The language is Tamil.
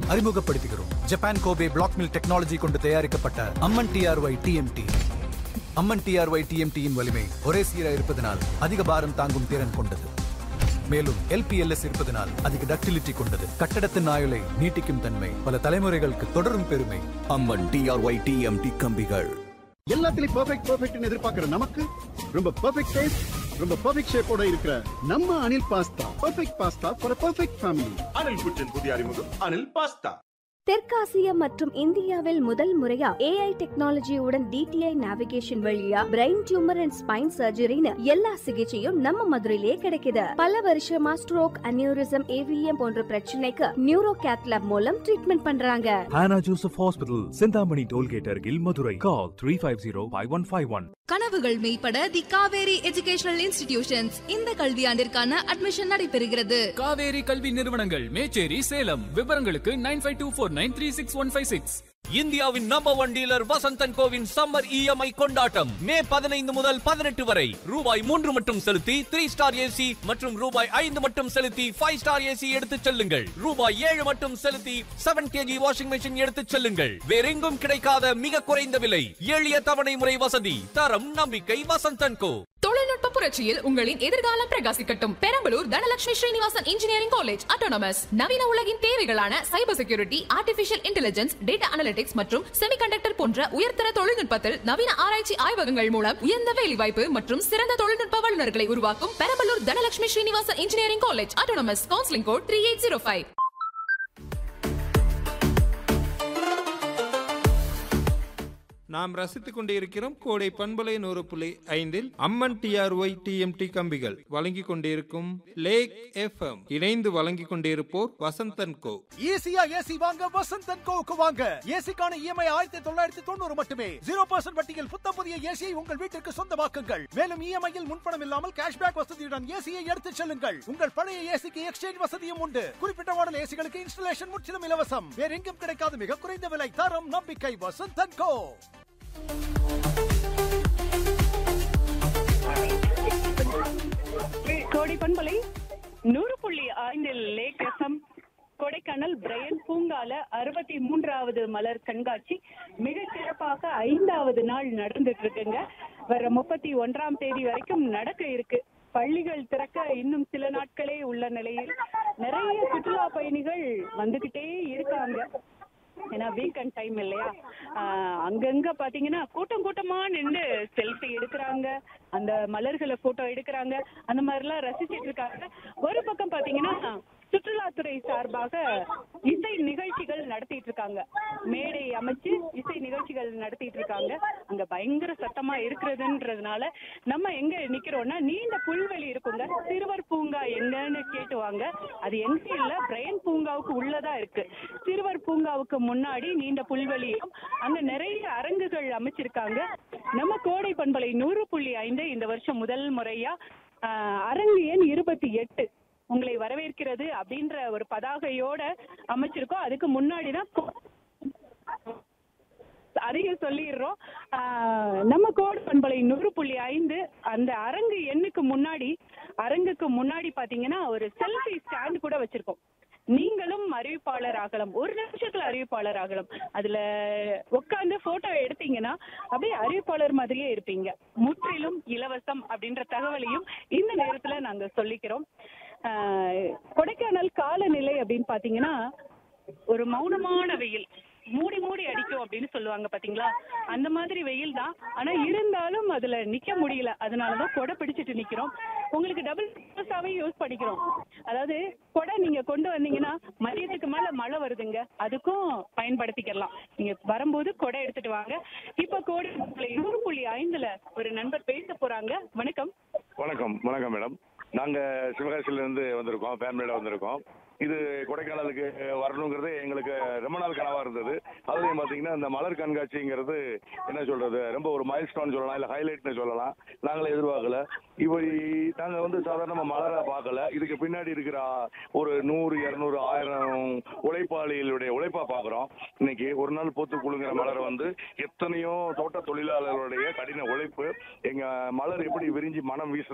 அறிமுகப்படுத்துகிறோம் Japan Kobe black mill technology கொண்டு தயாரிக்கப்பட்ட Amman TRY TMT Amman TRY டிஎம்டியின் வலிமை ஒரே சீரா இருப்பதனால் அதிக பாரம் தாங்கும் திறன் கொண்டது மேலும் எல்பிஎல்எஸ் இருப்பதனால் அதிக டக்டிலிட்டி கொண்டது கட்டடத்தின் ஆயுளை நீட்டிக்கும் தன்மை பல தலைமுறைகளுக்கு தொடரும் பெருமை அம்மன் டிஆர்ஒய் டிஎம்டி கம்பிகள் எல்லாத்துலயும் பெர்ஃபெக்ட் பெர்ஃபெக்ட்னு எதிர்பார்க்கிற நமக்கு ரொம்ப பெர்ஃபெக்ட் டேஸ்ட் ரொம்ப பெர்ஃபெக்ட் ஷேப்போட இருக்கிற நம்ம Anil pasta perfect pasta for perfect family Anil kitchen புதிய அறிமுகம் அனில் பாஸ்தா தெற்காசியா மற்றும் இந்தியாவில் முதல் முறையா ஏஐ டெக்னாலஜியுடன் டிடிஐ நேவிகேஷன் வழியா பிரெயின் டியூமர் அண்ட் ஸ்பைன் சர்ஜரின்னு எல்லா சிகிச்சையும் நம்ம மதுரையிலே கிடைக்குது பல வருஷமா ஸ்ட்ரோக் அனியூரிசம் ஏவிஎம் போன்ற பிரச்சனைக்கு நியூரோ கேத்லாப் மூலம் ட்ரீட்மெண்ட் பண்றாங்க Hannah Joseph Hospital, Sindhamani Tollgate Argil, Madurai. Call 350-5151. கனவுகள் மெய்ப்பட தி காவேரி எஜுகேஷனல் இன்ஸ்டிடியூஷன்ஸ் இந்த கல்வியாண்டிற்கான அட்மிஷன் நடைபெறுகிறது காவேரி கல்வி நிறுவனங்கள் மேச்சேரி சேலம் விவரங்களுக்கு nine five two four nine three six one five six இந்தியாவின் நம்பர் ஒன் டீலர் வசந்தன் கோவின் சம்மர் இஎம்ஐ கொண்டாட்டம் மே பதினைந்து முதல் பதினெட்டு வரை ரூபாய் மூன்று மட்டும் செலுத்தி த்ரீ ஸ்டார் ஏசி மற்றும் ரூபாய் ஐந்து மட்டும் செலுத்தி ஃபைவ் ஸ்டார் ஏசி எடுத்துச் செல்லுங்கள் ரூபாய் ஏழு மட்டும் செலுத்தி செவன் கேஜி வாஷிங் மெஷின் எடுத்துச் செல்லுங்கள் வேறெங்கும் கிடைக்காத மிக குறைந்த விலை எளிய தவணை முறை வசதி தரம் நம்பிக்கை வசந்தன் கோ தொழில்நுட்ப புரட்சியில் உங்களின் எதிர்காலம் பிரகாசிக்கட்டும் Perambalur Dhanalakshmi Srinivasan engineering college autonomous நவீன உலகின் தேவைகளான cyber security artificial intelligence data analytics மற்றும் செமிகண்டக்டர் போன்ற உயர்தர தொழில்நுட்பத்தில் நவீன ஆராய்ச்சி ஆய்வகங்கள் மூலம் உயர்ந்த வேலைவாய்ப்பு மற்றும் சிறந்த தொழில்நுட்ப வல்லுநர்களை உருவாக்கும் Perambalur Dhanalakshmi Srinivasan engineering college autonomous counselling code three eight zero five நாம் ரசித்துக் கொண்டிருக்கிறோம் கோடை பண்பலை நூறு புள்ளி ஐந்தில் அம்மன் டிஆர்ஒய் டிஎம்டி கம்பிகள் வழங்கிக் கொண்டிருக்கும் லேக் எஃப்எம் இணைந்து வழங்கிக் கொண்டிருப்போர் வசந்தன் கோ ஈஸியா ஏசி வாங்க வசந்தன் கோவுக்கு வாங்க ஏசிக்கான இஎம்ஐ ஆயிரத்தி தொள்ளாயிரத்தி தொண்ணூறு மட்டுமே ஜீரோ பர்சன்ட் வட்டியில் புத்தம் புதிய ஏசியை உங்கள் வீட்டிற்கு சொந்தமாக்குங்கள் மேலும் இஎம்ஐயில் முன்பணம் இல்லாமல் கேஷ்பேக் வசதியுடன் ஏசியை எடுத்துச் செல்லுங்கள் உங்கள் பழைய ஏசிக்கு எக்ஸ்சேஞ்ச் வசதியும் உண்டு குறிப்பிட்ட மாடல் ஏசிகளுக்கு இன்ஸ்டலேஷன் முற்றிலும் இலவசம் வேற எங்கும் கிடைக்காத மிக குறைந்த விலை தரம் நம்பிக்கை வசந்தன் கோ கோடை பண்பலை நூறு புள்ளி ஐந்தில் லேக் எஃப்எம் கொடைக்கானல் பிரையன் பூங்கால அறுபத்தி மூன்றாவது மலர் கண்காட்சி மிக சிறப்பாக ஐந்தாவது நாள் நடந்துட்டு இருக்குங்க வர முப்பத்தி ஒன்றாம் தேதி வரைக்கும் நடக்க இருக்கு பள்ளிகள் திறக்க இன்னும் சில நாட்களே உள்ள நிலையில் நிறைய சுற்றுலா பயணிகள் வந்துகிட்டே இருக்காங்க ஏன்னா வீக்கெண்ட் டைம் இல்லையா ஆஹ் அங்கங்க பாத்தீங்கன்னா கூட்டம் கூட்டமா நின்று செல்ஃபி எடுக்கிறாங்க அந்த மலர்களை போட்டோ எடுக்கிறாங்க அந்த மாதிரிலாம் ரசிச்சிட்டு இருக்காங்க ஒரு பக்கம் பாத்தீங்கன்னா சுற்றுலாத்துறை சார்பாக இசை நிகழ்ச்சிகள் நடத்திட்டு இருக்காங்க மேடை அமைச்சு இசை நிகழ்ச்சிகள் நடத்திட்டு இருக்காங்க அங்க பயங்கர சத்தமா இருக்கிறதுன்றதுனால நம்ம எங்க நிக்கிறோம்னா நீண்ட புல்வெளி இருக்குங்க சிறுவர் பூங்கா எங்கன்னு கேட்டுவாங்க அது எங்க இல்ல பிரையன் பூங்காவுக்கு உள்ளதா இருக்கு சிறுவர் பூங்காவுக்கு முன்னாடி நீண்ட புல்வெளியும் அங்க நிறைய அரங்குகள் அமைச்சிருக்காங்க நம்ம கோடை பண்பலை நூறு புள்ளி ஐந்து இந்த வருஷம் முதல் முறையா ஆஹ், அரங்கு எண் இருபத்தி எட்டு உங்களை வரவேற்கிறது அப்படின்ற ஒரு பதாகையோட அமைச்சிருக்கோம் அதுக்கு முன்னாடி தான் அதையும் சொல்லிடுறோம் ஆஹ், நம்ம கோடு பண்பலை நூறு புள்ளி ஐந்து அந்த அரங்கு எண்ணுக்கு முன்னாடி அரங்குக்கு முன்னாடி பாத்தீங்கன்னா ஒரு செல்ஃபி ஸ்டாண்ட் கூட வச்சிருக்கோம் நீங்களும் அறிவிப்பாளர் ஆகலாம் ஒரு நிமிஷத்துல அறிவிப்பாளர் ஆகலாம் அதுல உட்கார்ந்து போட்டோ எடுத்தீங்கன்னா அப்படியே அறிவிப்பாளர் மாதிரியே இருப்பீங்க முற்றிலும் இலவசம் அப்படின்ற தகவலையும் இந்த நேரத்துல நாங்க சொல்லிக்கிறோம் ஆஹ், கொடைக்கானல் காலநிலை அப்படின்னு பாத்தீங்கன்னா ஒரு மௌனமான வெயில் மூடி மூடி அடிக்கும் அப்படின்னு சொல்லுவாங்க பாத்தீங்களா அந்த மாதிரி வெயில் தான் ஆனா இருந்தாலும் அதுல நிக்க முடியல அதனாலதான் கொடை பிடிச்சிட்டு நிக்கிறோம் உங்களுக்கு டபுள் பர்பஸாவே யூஸ் பண்ணிக்கிறோம் அதாவது கொடை நீங்க கொண்டு வந்தீங்கன்னா மதியத்துக்கு மேல மழை வருதுங்க அதுக்கும் பயன்படுத்திக்கலாம் நீங்க வரும்போது கொடை எடுத்துட்டு வாங்க இப்ப கோடை நூறு புள்ளி ஐந்துல ஒரு நண்பர் பேச போறாங்க வணக்கம் வணக்கம் வணக்கம் மேடம் நாங்க சிவகாசியில இருந்து வந்திருக்கோம் ஃபேமிலியோட வந்திருக்கோம் இது கொடைக்கானலுக்கு வரணுங்கிறது எங்களுக்கு ரொம்ப நாள் கனவா இருந்தது அதுலயும் பாத்தீங்கன்னா இந்த மலர் கண்காட்சிங்கிறது என்ன சொல்றது ரொம்ப ஒரு மைல் ஸ்டோன் சொல்லலாம் இல்ல ஹைலைட்னு சொல்லலாம் நாங்களே எதிர்பார்க்கல இப்படி நாங்க வந்து சாதாரணமா மலரை பார்க்கல இதுக்கு பின்னாடி இருக்கிற ஒரு நூறு இருநூறு ஆயிரம் உழைப்பாளிகளுடைய உழைப்பா பாக்குறோம் இன்னைக்கு ஒரு நாள் பூத்து குலுங்குற மலர் வந்து எத்தனையோ தோட்ட தொழிலாளர்களுடைய கடின உழைப்பு எங்க மலர் எப்படி விரிஞ்சு மனம் வீசுற